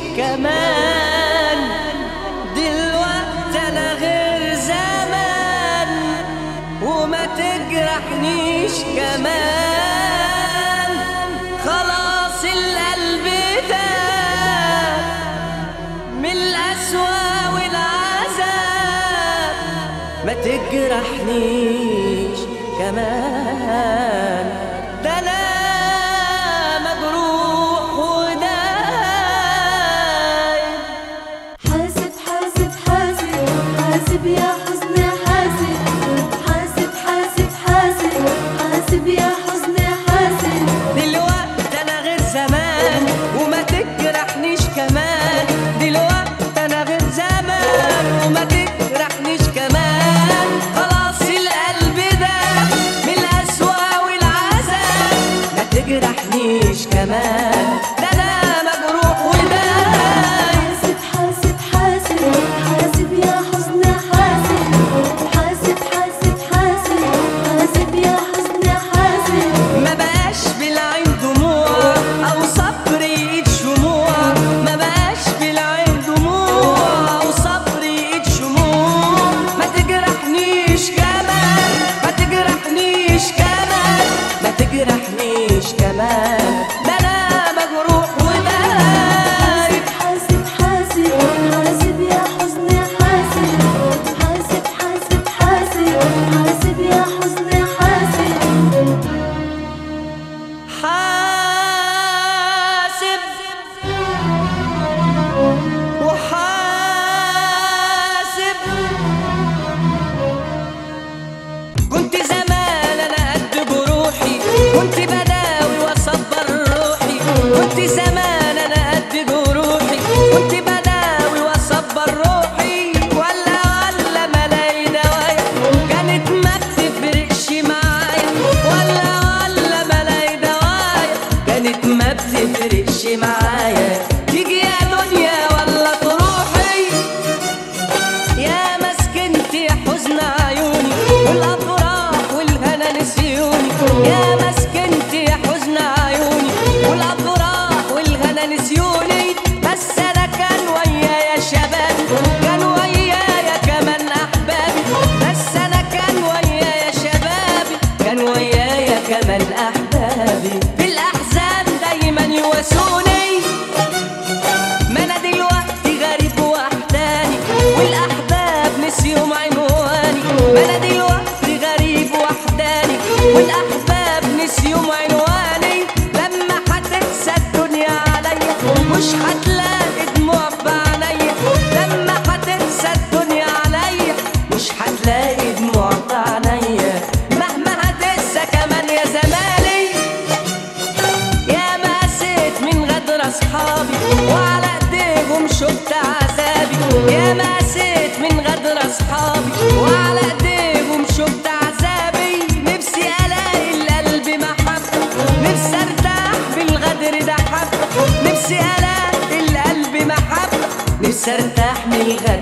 كمان دلوقتي انا غير زمان وما تجرحنيش كمان خلاص القلب داب من القسوة والعذاب ما تجرحنيش كمان ده انا مجروح ودايب حاسب حاسب حاسب حاسب يا حزن حاسب حاسب حاسب حاسب حاسب يا حزن حاسب دلوقتي انا غير زمان وما تجرحنيش كمان دلوقتي انا غير زمان وما تجرحنيش كمان خلاص القلب ده من القسوة والعذاب ما تجرحنيش كمان ده انا مجروح ودايب حاسب حاسب حاسب حاسب يا حزن حاسب حاسب حاسب حاسب حاسب يا حزن حاسب ما بقاش بالعين دموع او صبر ايد شموع ما بقاش بالعين دموع او صبر ايد شموع ما تجرحنيش كمان ما تجرحنيش كمان ما تجرحنيش كمان ده انا مجروح ودايب حاسب حاسب حاسب يا حزن حاسب حاسب حاسب حاسب حاسب يا حزن حاسب حاسب وحاسب كنت زمان انا قد جروحي كنت بداوي واصبر روحي كنت زمان انا قد جروحي كنت بداوي واصبر روحي ولا ولا ملاقي دوايا كانت ما بتفرقش معايا ولا ولا ملاقي دوايا كانت ما بتفرقش معايا تيجي يا دنيا ولا تروحي يا مسكنت يا حزن عيوني والافراح والهنا نسيوني يا مسكنت يا حزن عيوني والافراح والهنا نسيوني بس انا كان ويايا شباب كان ويايا كمان احبابي بس انا كان ويايا شبابي كان ويايا كمان احبابي في الاحزان دايما يواسوني ما انا دلوقتي غريب وحداني والاحباب نسيهم عنواني ما انا دلوقتي غريب وحداني والاحباب نسيهم عنواني لما هتنسى الدنيا عليا مش هتلاقي دموع في عينيا لما هتنسى الدنيا عليا مش هتلاقي دموع في عينيا مهما هتنسى كمان يا زماني يا ما قسيت من غدر اصحابي وعلى ايديهم شفت عذابي يا ما قسيت من غدر اصحابي وعلى ايديهم شفت عذابي نفسي الاقي القلب محبه نفسي ارتاح بالغدر ده حبه نفسي الاقي القلب محبه نفسي ارتاح من الغدر